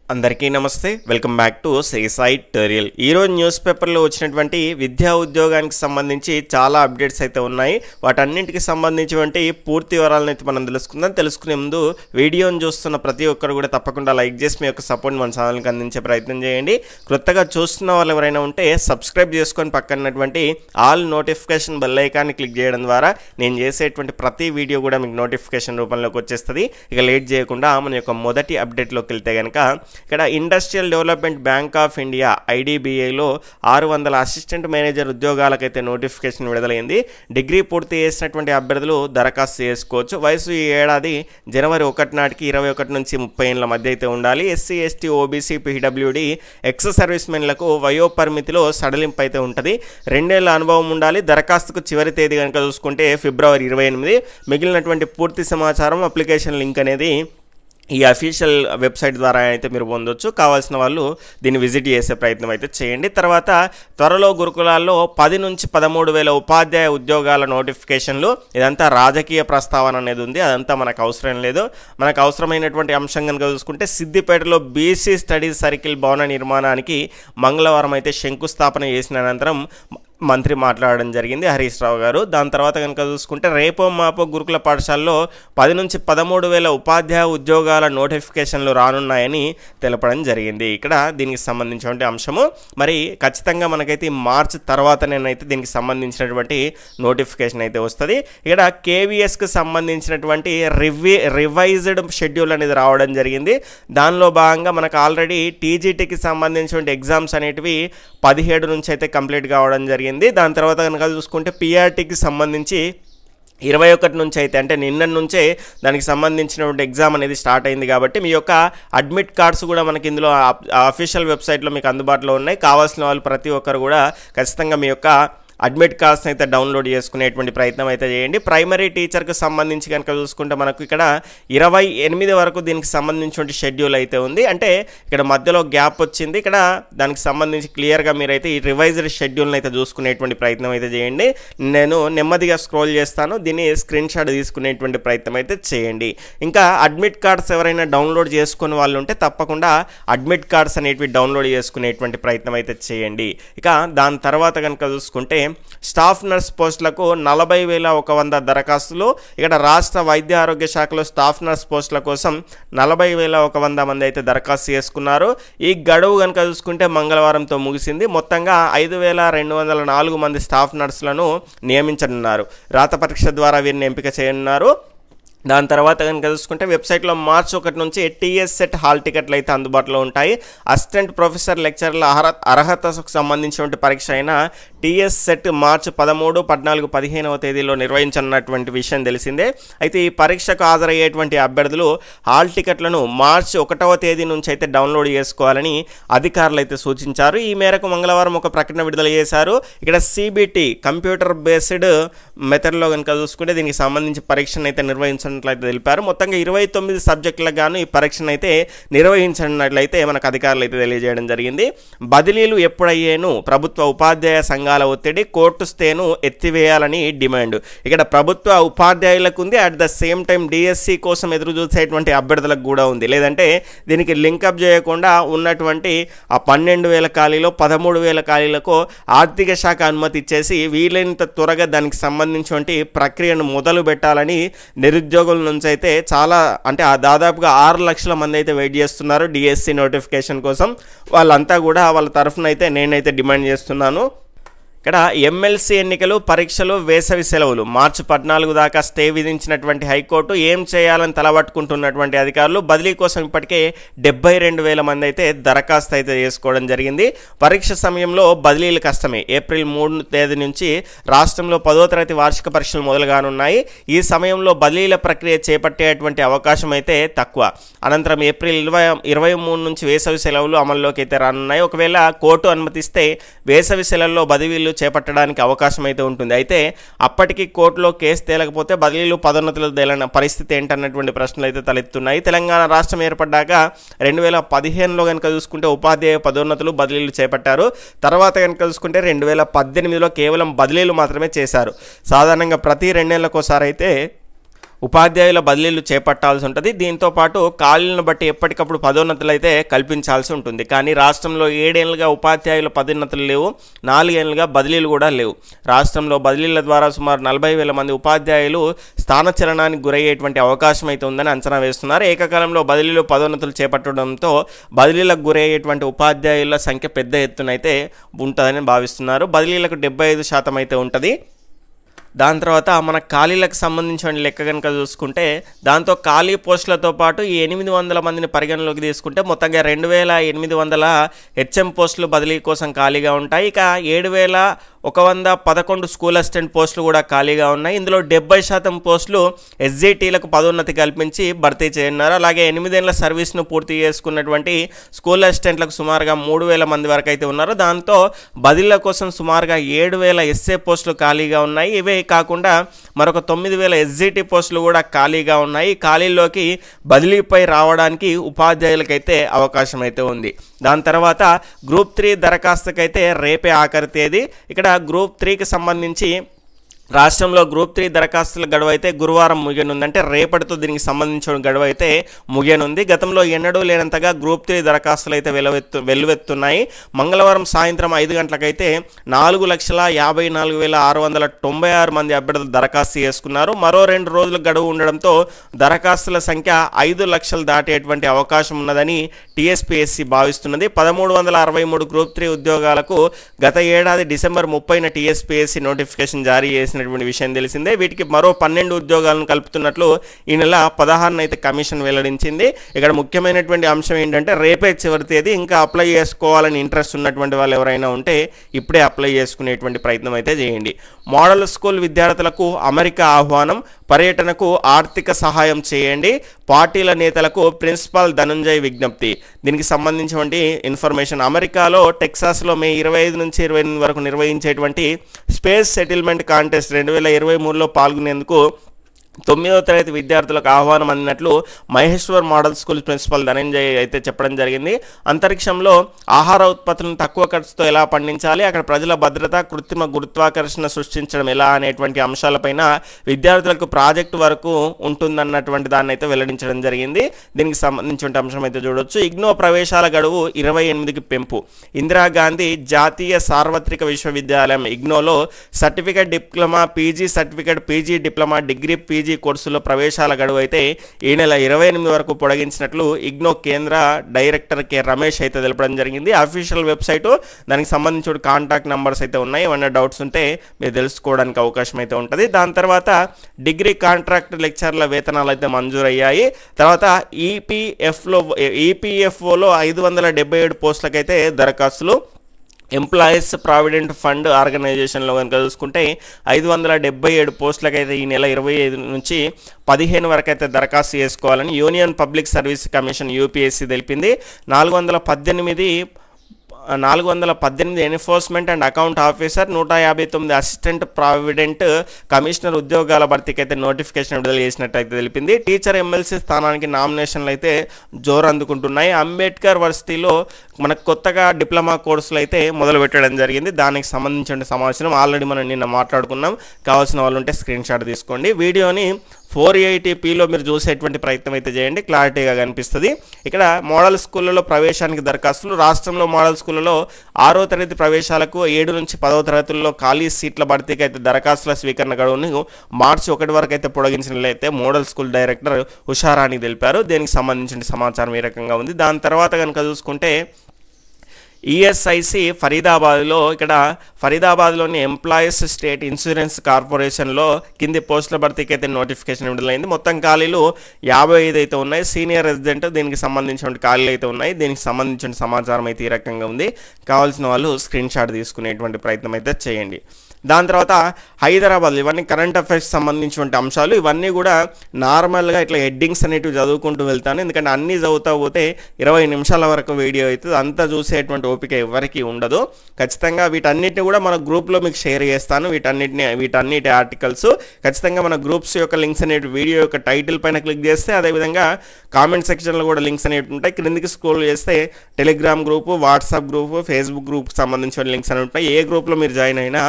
అందరికీ నమస్తే welcome back to Srisai టోరియల్ ఈరోజు న్యూస్ పేపర్లో వచ్చినటువంటి విద్యా ఉద్యోగానికి సంబంధించి చాలా అప్డేట్స్ అయితే ఉన్నాయి వాటన్నింటికి సంబంధించినటువంటి పూర్తి వివరాలను అయితే మనం తెలుసుకుందాం తెలుసుకునే ముందు వీడియోని చూస్తున్న ప్రతి ఒక్కరు కూడా తప్పకుండా లైక్ చేసి మీ యొక్క సపోర్ట్ మన ఛానల్కి అందించే ప్రయత్నం చేయండి క్రొత్తగా చూస్తున్న వాళ్ళు ఎవరైనా ఉంటే సబ్స్క్రైబ్ చేసుకొని పక్కనటువంటి ఆల్ నోటిఫికేషన్ బెల్ ఐకాన్ని క్లిక్ చేయడం ద్వారా నేను చేసేటువంటి ప్రతి వీడియో కూడా మీకు నోటిఫికేషన్ రూపంలోకి వచ్చేస్తుంది ఇక లేట్ చేయకుండా మన యొక్క మొదటి అప్డేట్లోకి వెళ్తే కనుక ఇక్కడ industrial development bank of India ఐడిబిఐలో ఆరు వందల అసిస్టెంట్ మేనేజర్ ఉద్యోగాలకైతే నోటిఫికేషన్ విడుదలైంది డిగ్రీ పూర్తి చేసినటువంటి అభ్యర్థులు దరఖాస్తు చేసుకోవచ్చు వయసు ఈ ఏడాది జనవరి ఒకటి నాటికి ఇరవై ఒకటి నుంచి ముప్పై ఏళ్ళ మధ్య అయితే ఉండాలి SC ST OBC PWD ex service మెన్లకు వయో పరిమితిలో సడలింపు అయితే ఉంటుంది రెండేళ్ల అనుభవం ఉండాలి దరఖాస్తుకు చివరి తేదీ కనుక చూసుకుంటే ఫిబ్రవరి ఇరవై ఎనిమిది మిగిలినటువంటి పూర్తి సమాచారం అప్లికేషన్ లింక్ అనేది ఈ అఫీషియల్ వెబ్సైట్ ద్వారా అయితే మీరు పొందొచ్చు కావాల్సిన వాళ్ళు దీన్ని విజిట్ చేసే ప్రయత్నం అయితే చేయండి తర్వాత త్వరలో గురుకులాల్లో పది నుంచి పదమూడు వేల ఉపాధ్యాయ ఉద్యోగాల నోటిఫికేషన్లు ఇదంతా రాజకీయ ప్రస్తావన అనేది ఉంది అదంతా మనకు అవసరం లేదు మనకు అవసరమైనటువంటి అంశం కనుక చూసుకుంటే సిద్దిపేటలో బీసీ స్టడీస్ సర్కిల్ భవన నిర్మాణానికి మంగళవారం అయితే శంకుస్థాపన చేసిన అనంతరం మంత్రి మాట్లాడడం జరిగింది హరీష్ రావు గారు దాని తర్వాత కనుక చూసుకుంటే రేపో మాపో గురుకుల పాఠశాలలో పది నుంచి పదమూడు వేల ఉపాధ్యాయ ఉద్యోగాల నోటిఫికేషన్లు రానున్నాయని తెలపడం జరిగింది ఇక్కడ దీనికి సంబంధించినటువంటి అంశము మరి ఖచ్చితంగా మనకైతే ఈ మార్చ్ తర్వాతనేనైతే దీనికి సంబంధించినటువంటి నోటిఫికేషన్ అయితే వస్తుంది ఇక్కడ కేవీఎస్కి సంబంధించినటువంటి రివి రివైజ్డ్ షెడ్యూల్ అనేది రావడం జరిగింది దానిలో భాగంగా మనకు ఆల్రెడీ టీజీటీకి సంబంధించినటువంటి ఎగ్జామ్స్ అనేటివి పదిహేడు నుంచి అయితే కంప్లీట్ కావడం జరిగింది దాని తర్వాత కనుక చూసుకుంటే పిఆర్టీకి సంబంధించి ఇరవై ఒకటి నుంచి అయితే అంటే నిన్న నుంచే దానికి సంబంధించినటువంటి ఎగ్జామ్ అనేది స్టార్ట్ అయింది కాబట్టి మీ యొక్క అడ్మిట్ కార్డ్స్ కూడా మనకి ఇందులో అఫీషియల్ వెబ్సైట్లో మీకు అందుబాటులో ఉన్నాయి కావాల్సిన వాళ్ళు ప్రతి ఒక్కరు కూడా ఖచ్చితంగా మీ యొక్క అడ్మిట్ కార్డ్స్ని అయితే డౌన్లోడ్ చేసుకునేటువంటి ప్రయత్నం అయితే చేయండి ప్రైమరీ టీచర్కి సంబంధించి కనుక చూసుకుంటే మనకు ఇక్కడ ఇరవై ఎనిమిది వరకు దీనికి సంబంధించిన షెడ్యూల్ అయితే ఉంది అంటే ఇక్కడ మధ్యలో గ్యాప్ వచ్చింది ఇక్కడ దానికి సంబంధించి క్లియర్గా మీరైతే ఈ రివైజ్డ్ షెడ్యూల్ని అయితే చూసుకునేటువంటి ప్రయత్నం అయితే చేయండి నేను నెమ్మదిగా స్క్రోల్ చేస్తాను దీన్ని స్క్రీన్ షాట్ తీసుకునేటువంటి ప్రయత్నం అయితే చేయండి ఇంకా అడ్మిట్ కార్డ్స్ ఎవరైనా డౌన్లోడ్ చేసుకునే వాళ్ళు ఉంటే తప్పకుండా అడ్మిట్ కార్డ్స్ అనేటివి డౌన్లోడ్ చేసుకునేటువంటి ప్రయత్నం అయితే చేయండి ఇక దాని తర్వాత కనుక చూసుకుంటే స్టాఫ్ నర్స్ పోస్టులకు నలభై వేల ఒక వంద దరఖాస్తులు ఇక్కడ రాష్ట్ర వైద్య ఆరోగ్య శాఖలో స్టాఫ్ నర్స్ పోస్టుల కోసం నలభై వేల ఒక వంద మంది అయితే దరఖాస్తు చేసుకున్నారు ఈ గడువు కనుక చూసుకుంటే మంగళవారంతో ముగిసింది మొత్తంగా ఐదు వేల రెండు వందల నాలుగు మంది స్టాఫ్ నర్సులను నియమించనున్నారు రాత పరీక్ష ద్వారా వీరిని ఎంపిక చేయనున్నారు దాని తర్వాత కనుక చూసుకుంటే వెబ్సైట్లో మార్చ్ ఒకటి నుంచి టీఎస్ సెట్ హాల్ టికెట్లు అయితే అందుబాటులో ఉంటాయి అసిస్టెంట్ ప్రొఫెసర్ లెక్చర్ల అర్హత అర్హతకు సంబంధించినటువంటి పరీక్ష అయిన టీఎస్ సెట్ మార్చి పదమూడు పద్నాలుగు పదిహేనవ తేదీలో నిర్వహించనున్నటువంటి విషయం తెలిసిందే అయితే ఈ పరీక్షకు హాజరయ్యేటువంటి అభ్యర్థులు హాల్ టికెట్లను మార్చి ఒకటవ తేదీ నుంచి అయితే డౌన్లోడ్ చేసుకోవాలని అధికారులు అయితే సూచించారు ఈ మేరకు మంగళవారం ఒక ప్రకటన విడుదల చేశారు ఇక్కడ సిబిటి కంప్యూటర్ బేస్డ్ మెథడ్లో కనుక చూసుకుంటే దీనికి సంబంధించి పరీక్షను అయితే నిర్వహించినట్లయితే తెలిపారు మొత్తంగా ఇరవై తొమ్మిది సబ్జెక్టులకు గాను ఈ పరీక్షను అయితే నిర్వహించినట్లయితే మనకు అధికారులు అయితే తెలియజేయడం జరిగింది బదిలీలు ఎప్పుడయ్యేను ప్రభుత్వ ఉపాధ్యాయ సంఘాల ఒత్తిడి కోర్టు స్టేను ఎత్తివేయాలని డిమాండ్ ఇక్కడ ప్రభుత్వ ఉపాధ్యాయులకు ఉంది at the same time DSC కోసం ఎదురు చూసేటువంటి అభ్యర్థులకు కూడా ఉంది లేదంటే దీనికి లింకప్ చేయకుండా ఉన్నటువంటి ఆ పన్నెండు వేల ఖాళీలో పదమూడు వేల ఖాళీలకు ఆర్థిక శాఖ అనుమతి ఇచ్చేసి వీలైనంత త్వరగా దానికి సంబంధించినటువంటి ప్రక్రియను మొదలు పెట్టాలని నిరుద్యోగుల నుంచి అయితే చాలా అంటే ఆ దాదాపుగా ఆరు లక్షల మంది అయితే వెయిట్ చేస్తున్నారు డిఎస్సి నోటిఫికేషన్ కోసం వాళ్ళంతా కూడా వాళ్ళ తరఫున అయితే నేనైతే డిమాండ్ చేస్తున్నాను ఇక్కడ ఎమ్మెల్సీ ఎన్నికలు పరీక్షలు వేసవి సెలవులు మార్చి పద్నాలుగు దాకా స్టే విధించినటువంటి హైకోర్టు ఏం చేయాలని తలబట్టుకుంటున్నటువంటి అధికారులు బదిలీ కోసం ఇప్పటికే డెబ్బై రెండు వేల మంది అయితే దరఖాస్తు అయితే చేసుకోవడం జరిగింది పరీక్ష సమయంలో బదిలీలు కష్టమే ఏప్రిల్ మూడు తేదీ నుంచి రాష్ట్రంలో పదో తరగతి వార్షిక పరీక్షలు మొదలుగానున్నాయి ఈ సమయంలో బదిలీల ప్రక్రియ చేపట్టేటువంటి అవకాశం అయితే తక్కువ అనంతరం ఏప్రిల్ ఇరవై ఇరవై మూడు నుంచి వేసవి సెలవులు అమల్లోకి అయితే రానున్నాయి ఒకవేళ కోర్టు అనుమతిస్తే వేసవి సెలవుల్లో బదిలీలు చేపట్టడానికి అవకాశం అయితే ఉంటుంది అయితే అప్పటికి కోర్టులో కేసు తేలకపోతే బదిలీలు పదోన్నతులు తేలిన పరిస్థితి ఏంటన్నటువంటి ప్రశ్నలు అయితే తలెత్తున్నాయి తెలంగాణ రాష్ట్రం ఏర్పడ్డాక రెండు వేల పదిహేనులో కనుక చూసుకుంటే ఉపాధ్యాయ పదోన్నతులు బదిలీలు చేపట్టారు తర్వాత కనుక చూసుకుంటే రెండు వేల పద్దెనిమిదిలో కేవలం బదిలీలు మాత్రమే చేశారు సాధారణంగా ప్రతి రెండేళ్లకోసారి అయితే ఉపాధ్యాయుల బదిలీలు చేపట్టాల్సి ఉంటుంది దీంతో పాటు ఖాళీలను బట్టి ఎప్పటికప్పుడు పదోన్నతులు అయితే కల్పించాల్సి ఉంటుంది కానీ రాష్ట్రంలో ఏడేళ్లుగా ఉపాధ్యాయుల పదోన్నతులు లేవు నాలుగేళ్లుగా బదిలీలు కూడా లేవు రాష్ట్రంలో బదిలీల ద్వారా సుమారు నలభై వేల మంది ఉపాధ్యాయులు స్థానచలనానికి గురయ్యేటువంటి అవకాశం అయితే ఉందని అంచనా వేస్తున్నారు ఏకకాలంలో బదిలీలు పదోన్నతులు చేపట్టడంతో బదిలీలకు గురయ్యేటువంటి ఉపాధ్యాయుల సంఖ్య పెద్ద ఎత్తున అయితే ఉంటుందని భావిస్తున్నారు బదిలీలకు డెబ్బై ఐదు శాతం అయితే ఉంటుంది దాని తర్వాత మన ఖాళీలకు సంబంధించిన లెక్క కనుక చూసుకుంటే దాంతో ఖాళీ పోస్టులతో పాటు ఈ ఎనిమిది వందల మందిని పరిగణలోకి తీసుకుంటే మొత్తంగా రెండు వేల ఎనిమిది వందల హెచ్ఎం పోస్టులు బదిలీ కోసం ఖాళీగా ఉంటాయి ఇక ఏడు వేల ఒక వంద పదకొండు స్కూల్ అసిస్టెంట్ పోస్టులు కూడా ఖాళీగా ఉన్నాయి ఇందులో డెబ్బై శాతం పోస్టులు ఎస్జిటీలకు పదోన్నతి కల్పించి భర్తీ చేయనున్నారు అలాగే ఎనిమిదేళ్ల సర్వీస్ను పూర్తి చేసుకున్నటువంటి స్కూల్ అసిస్టెంట్లకు సుమారుగా మూడు వేల మంది వరకు అయితే ఉన్నారు దాంతో బదిలీల కోసం సుమారుగా ఏడు వేల ఎస్ఏ పోస్టులు ఖాళీగా ఉన్నాయి ఇవే కాకుండా మరొక తొమ్మిది వేల ఎస్జిటి పోస్టులు కూడా ఖాళీగా ఉన్నాయి ఈ ఖాళీల్లోకి బదిలీపై రావడానికి ఉపాధ్యాయులకైతే అవకాశం అయితే ఉంది దాని తర్వాత గ్రూప్ త్రీ దరఖాస్తుకైతే రేపే ఆఖరి తేదీ ఇక్కడ గ్రూప్ త్రీకి సంబంధించి రాష్ట్రంలో గ్రూప్ త్రీ దరఖాస్తుల గడువు అయితే గురువారం ముగియనుంది అంటే రేపటితో దీనికి సంబంధించిన గడువు అయితే ముగియనుంది గతంలో ఎన్నడూ లేనంతగా గ్రూప్ త్రీ దరఖాస్తులు అయితే వెలువెత్తు వెల్లువెత్తున్నాయి మంగళవారం సాయంత్రం ఐదు గంటలకైతే నాలుగు లక్షల యాభై నాలుగు వేల ఆరు వందల తొంభై ఆరు మంది అభ్యర్థులు దరఖాస్తు చేసుకున్నారు మరో రెండు రోజుల గడువు ఉండడంతో దరఖాస్తుల సంఖ్య ఐదు లక్షలు దాటేటువంటి అవకాశం ఉన్నదని టీఎస్పీఎస్సీ భావిస్తున్నది పదమూడు వందల అరవై మూడు గ్రూప్ త్రీ ఉద్యోగాలకు గత ఏడాది డిసెంబర్ ముప్పైన టీఎస్పీఎస్సీ నోటిఫికేషన్ జారీ చేసినటువంటి విషయం తెలిసిందే వీటికి మరో పన్నెండు ఉద్యోగాలను కలుపుతున్నట్లు ఈ నెల పదహారున అయితే కమిషన్ వెల్లడించింది ఇక్కడ ముఖ్యమైనటువంటి అంశం ఏంటంటే రేపే చివరి తేదీ ఇంకా అప్లై చేసుకోవాలని ఇంట్రెస్ట్ ఉన్నటువంటి వాళ్ళు ఎవరైనా ఉంటే ఇప్పుడే అప్లై చేసుకునేటువంటి ప్రయత్నం అయితే చేయండి మోడల్ స్కూల్ విద్యార్థులకు అమెరికా ఆహ్వానం పర్యటనకు ఆర్థిక సహాయం చేయండి పార్టీల నేతలకు ప్రిన్సిపాల్ ధనంజయ్ విజ్ఞప్తి దీనికి సంబంధించినటువంటి ఇన్ఫర్మేషన్ అమెరికాలో టెక్సాస్లో మే ఇరవై ఐదు నుంచి ఇరవై ఎనిమిది వరకు నిర్వహించేటువంటి స్పేస్ సెటిల్మెంట్ కాంటెస్ట్ రెండు వేల ఇరవై మూడులో పాల్గొనేందుకు తొమ్మిదవ తరగతి విద్యార్థులకు ఆహ్వానం అందినట్లు Maheshwar model school principal Dhananjay అయితే చెప్పడం జరిగింది అంతరిక్షంలో ఆహార ఉత్పత్తులను తక్కువ ఖర్చుతో ఎలా పండించాలి అక్కడ ప్రజల భద్రత కృత్రిమ గురుత్వాకర్షణ సృష్టించడం ఎలా అనేటువంటి అంశాలపైన విద్యార్థులకు ప్రాజెక్టు వరకు ఉంటుందన్నటువంటి దాన్ని అయితే వెల్లడించడం జరిగింది దీనికి సంబంధించిన అంశం అయితే చూడొచ్చు ఇగ్నో ప్రవేశాల గడువు ఇరవై ఎనిమిదికి పెంపు ఇందిరాగాంధీ జాతీయ సార్వత్రిక విశ్వవిద్యాలయం ఇగ్నోలో certificate diploma PG certificate PG diploma degree PG కోర్సులో ప్రవేశాల గడువు అయితే ఈ నెల ఇరవై ఎనిమిది వరకు పొడిగించినట్లు ఇగ్నో కేంద్ర డైరెక్టర్ కె రమేష్ అయితే తెలపడం జరిగింది అఫీషియల్ వెబ్సైటు దానికి సంబంధించిన కాంటాక్ట్ నెంబర్స్ అయితే ఉన్నాయి ఏమైనా డౌట్స్ ఉంటే మీరు తెలుసుకోవడానికి అవకాశం అయితే ఉంటుంది దాని తర్వాత డిగ్రీ కాంట్రాక్ట్ లెక్చర్ల వేతనాలు అయితే మంజూరయ్యాయి తర్వాత ఈపీఎఫ్లో ఈపీఎఫ్ఓలో ఐదు వందల డెబ్బై ఏడు పోస్టులకైతే దరఖాస్తులు ఎంప్లాయీస్ ప్రావిడెంట్ ఫండ్ ఆర్గనైజేషన్లో కనుక చూసుకుంటే ఐదు వందల డెబ్బై ఏడు పోస్టులకైతే ఈ నెల ఇరవై ఐదు నుంచి పదిహేను వరకు అయితే దరఖాస్తు చేసుకోవాలని union public service commission UPSC తెలిపింది నాలుగు వందల పద్దెనిమిది నాలుగు వందల పద్దెనిమిది ఎన్ఫోర్స్మెంట్ అండ్ అకౌంట్ ఆఫీసర్ నూట యాభై తొమ్మిది అసిస్టెంట్ ప్రావిడెంట్ కమిషనర్ ఉద్యోగాల భర్తీకి అయితే నోటిఫికేషన్ విడుదల చేసినట్టు అయితే తెలిపింది టీచర్ ఎమ్మెల్సీ స్థానానికి నామినేషన్లు అయితే జోరు అందుకుంటున్నాయి అంబేద్కర్ వర్సిటీలో మనకు కొత్తగా డిప్లొమా కోర్సులు అయితే మొదలు పెట్టడం జరిగింది దానికి సంబంధించిన సమాచారం ఆల్రెడీ మనం నిన్న మాట్లాడుకున్నాం కావాల్సిన వాళ్ళు ఉంటే స్క్రీన్ షాట్ తీసుకోండి వీడియోని ఫోర్ ఎయిటీపీలో మీరు చూసేటువంటి ప్రయత్నం అయితే చేయండి క్లారిటీగా కనిపిస్తుంది ఇక్కడ మోడల్ స్కూళ్ళలో ప్రవేశానికి దరఖాస్తులు రాష్ట్రంలో మోడల్ స్కూళ్ళలో ఆరో తరగతి ప్రవేశాలకు ఏడు నుంచి పదవ తరగతుల్లో ఖాళీ సీట్ల భర్తీకి అయితే దరఖాస్తుల స్వీకరణ గడువును మార్చి ఒకటి వరకు అయితే పొడిగించినట్లయితే మోడల్ స్కూల్ డైరెక్టర్ ఉషారాణి తెలిపారు దీనికి సంబంధించిన సమాచారం ఈ రకంగా ఉంది దాని తర్వాత కనుక చూసుకుంటే ఈఎస్ఐసి ఫరీదాబాద్లో ఇక్కడ ఫరీదాబాద్లోని ఎంప్లాయీస్ స్టేట్ ఇన్సూరెన్స్ కార్పొరేషన్లో కింది పోస్టుల భర్తీకి అయితే నోటిఫికేషన్ విడుదలైంది మొత్తం ఖాళీలు యాభై ఐదు అయితే ఉన్నాయి సీనియర్ రెసిడెంట్ దీనికి సంబంధించిన ఖాళీలు అయితే ఉన్నాయి దీనికి సంబంధించిన సమాచారం అయితే ఈ రకంగా ఉంది కావాల్సిన వాళ్ళు స్క్రీన్ షాట్ తీసుకునేటువంటి ప్రయత్నం అయితే చేయండి దాని తర్వాత హైదరాబాద్ ఇవన్నీ కరెంట్ అఫైర్స్ సంబంధించినటువంటి అంశాలు ఇవన్నీ కూడా నార్మల్గా ఇట్లా హెడ్డింగ్స్ అనేటివి చదువుకుంటూ వెళ్తాను ఎందుకంటే అన్నీ చదువుతా పోతే ఇరవై నిమిషాల వరకు వీడియో అవుతుంది అంతా చూసేటువంటి ఓపిక ఎవరికి ఉండదు ఖచ్చితంగా వీటన్నిటిని కూడా మన గ్రూప్లో మీకు షేర్ చేస్తాను వీటన్నిటిని వీటన్నిటి ఆర్టికల్స్ ఖచ్చితంగా మన గ్రూప్స్ యొక్క లింక్స్ అనేవి వీడియో యొక్క టైటిల్ పైన క్లిక్ చేస్తే అదేవిధంగా కామెంట్ సెక్షన్లో కూడా లింక్స్ అనేవి ఉంటాయి క్రిందికి స్క్రోల్ చేస్తే telegram group WhatsApp group Facebook group సంబంధించిన లింక్స్ అనేవి ఉంటాయి ఏ గ్రూప్లో మీరు జాయిన్ అయినా వీటి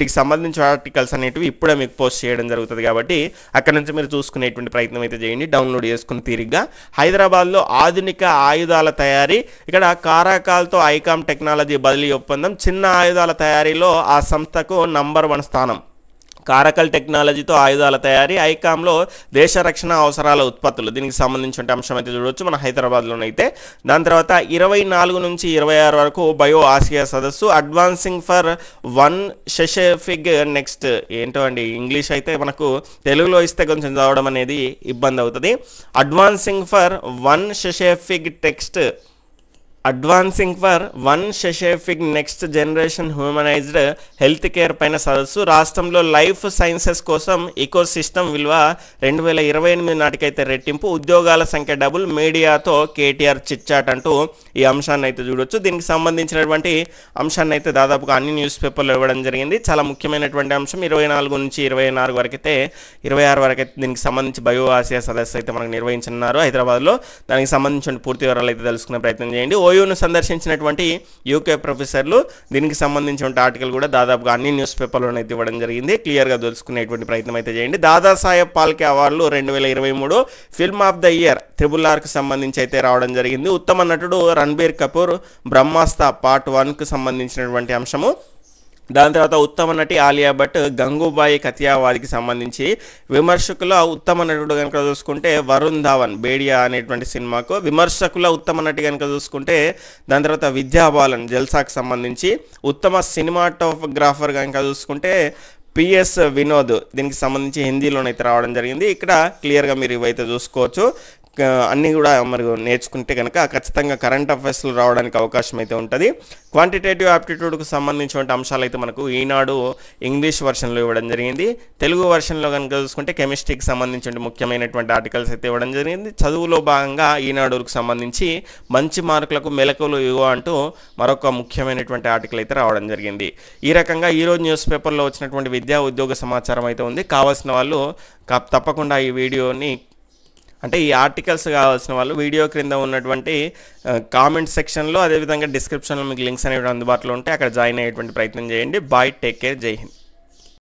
వీటికి సంబంధించిన ఆర్టికల్స్ అనేటివి ఇప్పుడే మీకు పోస్ట్ చేయడం జరుగుతుంది కాబట్టి అక్కడ నుంచి మీరు చూసుకునేటువంటి ప్రయత్నం అయితే చేయండి డౌన్లోడ్ చేసుకుని తీరిగ్గా హైదరాబాద్లో ఆధునిక ఆయుధాల తయారీ ఇక్కడ కారాకాల్తో ఐకామ్ టెక్నాలజీ బదిలీ ఒప్పందం చిన్న ఆయుధాల తయారీలో ఆ సంస్థకు నంబర్ వన్ స్థానం కారకల్ టెక్నాలజీతో ఆయుధాల తయారీ ఐకామ్లో దేశ రక్షణ అవసరాల ఉత్పత్తులు దీనికి సంబంధించిన అంశం అయితే చూడవచ్చు మన హైదరాబాద్లోనైతే దాని తర్వాత ఇరవై నాలుగు నుంచి ఇరవై ఆరు వరకు బయో ఆసియా సదస్సు అడ్వాన్సింగ్ ఫర్ వన్ షెషెఫిగ్ నెక్స్ట్ ఏంటో అండి ఇంగ్లీష్ అయితే మనకు తెలుగులో ఇస్తే కొంచెం చదవడం అనేది ఇబ్బంది అవుతుంది అడ్వాన్సింగ్ ఫర్ వన్ షెషెఫిగ్ టెక్స్ట్ అడ్వాన్సింగ్ ఫర్ వన్ షెషెఫిక్ next generation humanized health care పైన సదస్సు రాష్ట్రంలో లైఫ్ సైన్సెస్ కోసం ఈకో సిస్టమ్ విలువ రెండు వేల ఇరవై ఎనిమిది నాటికైతే రెట్టింపు ఉద్యోగాల సంఖ్య డబుల్ మీడియాతో కేటీఆర్ చిచ్చాట్ అంటూ ఈ అంశాన్ని అయితే చూడొచ్చు దీనికి సంబంధించినటువంటి అంశాన్ని అయితే దాదాపుగా అన్ని న్యూస్ పేపర్లో ఇవ్వడం జరిగింది చాలా ముఖ్యమైనటువంటి అంశం ఇరవై నాలుగు నుంచి ఇరవై నాలుగు వరకు అయితే ఇరవై ఆరు వరకు అయితే దీనికి సంబంధించి బయో ఆసియా సదస్సు అయితే మనకు నిర్వహించనున్నారు హైదరాబాద్లో దానికి సంబంధించిన పూర్తి వివరాలు అయితే తెలుసుకునే ప్రయత్నం చేయండి ఓయూను సందర్శించినటువంటి యూకే ప్రొఫెసర్లు దీనికి సంబంధించిన ఆర్టికల్ కూడా దాదాపుగా అన్ని న్యూస్ పేపర్లోనే అయితే ఇవ్వడం జరిగింది క్లియర్గా తెలుసుకునేటువంటి ప్రయత్నం అయితే చేయండి దాదాసాహెబ్ పాల్కే అవార్డులు రెండు వేల ఇరవై మూడు film of the year triple ఆర్కి సంబంధించి అయితే రావడం జరిగింది ఉత్తమ నటుడు రణబీర్ కపూర్ బ్రహ్మాస్త్ర పార్ట్ వన్కు సంబంధించినటువంటి అంశము దాని తర్వాత ఉత్తమ నటి ఆలియా భట్ గంగూబాయి కతియావాదికి సంబంధించి విమర్శకుల ఉత్తమ నటుడు కనుక చూసుకుంటే వరుణ్ ధావన్ బేడియా అనేటువంటి సినిమాకు విమర్శకుల ఉత్తమ నటి కనుక చూసుకుంటే దాని తర్వాత విద్యాబాలన్ జల్సాకు సంబంధించి ఉత్తమ సినిమాటోగ్రాఫర్ కనుక చూసుకుంటే పిఎస్ వినోద్ దీనికి సంబంధించి హిందీలోనైతే రావడం జరిగింది ఇక్కడ క్లియర్గా మీరు ఇవైతే చూసుకోవచ్చు క- అన్నీ కూడా మరి నేర్చుకుంటే కనుక ఖచ్చితంగా కరెంట్ అఫైర్స్లో రావడానికి అవకాశం అయితే ఉంటుంది క్వాంటిటేటివ్ ఆప్టిట్యూడ్కు సంబంధించిన అంశాలు అయితే మనకు ఈనాడు ఇంగ్లీష్ వర్షన్లో ఇవ్వడం జరిగింది తెలుగు వర్షన్లో కనుక చూసుకుంటే కెమిస్ట్రీకి సంబంధించిన ముఖ్యమైనటువంటి ఆర్టికల్స్ అయితే ఇవ్వడం జరిగింది చదువులో భాగంగా ఈనాడుకు సంబంధించి మంచి మార్కులకు మెలకువలు ఇవ్వ అంటూ మరొక ముఖ్యమైనటువంటి ఆర్టికల్ అయితే రావడం జరిగింది ఈ రకంగా ఈరోజు న్యూస్ పేపర్లో వచ్చినటువంటి విద్యా ఉద్యోగ సమాచారం అయితే ఉంది కావాల్సిన వాళ్ళు కా- తప్పకుండా ఈ వీడియోని అంటే ఈ ఆర్టికల్స్ కావాల్సిన వాళ్ళు వీడియో క్రింద ఉన్నటువంటి కామెంట్ సెక్షన్లో అదేవిధంగా డిస్క్రిప్షన్లో మీకు లింక్స్ అనేవి అందుబాటులో ఉంటే అక్కడ జాయిన్ అయ్యేటువంటి ప్రయత్నం చేయండి బాయ్ టేక్ కేర్ జై హింద్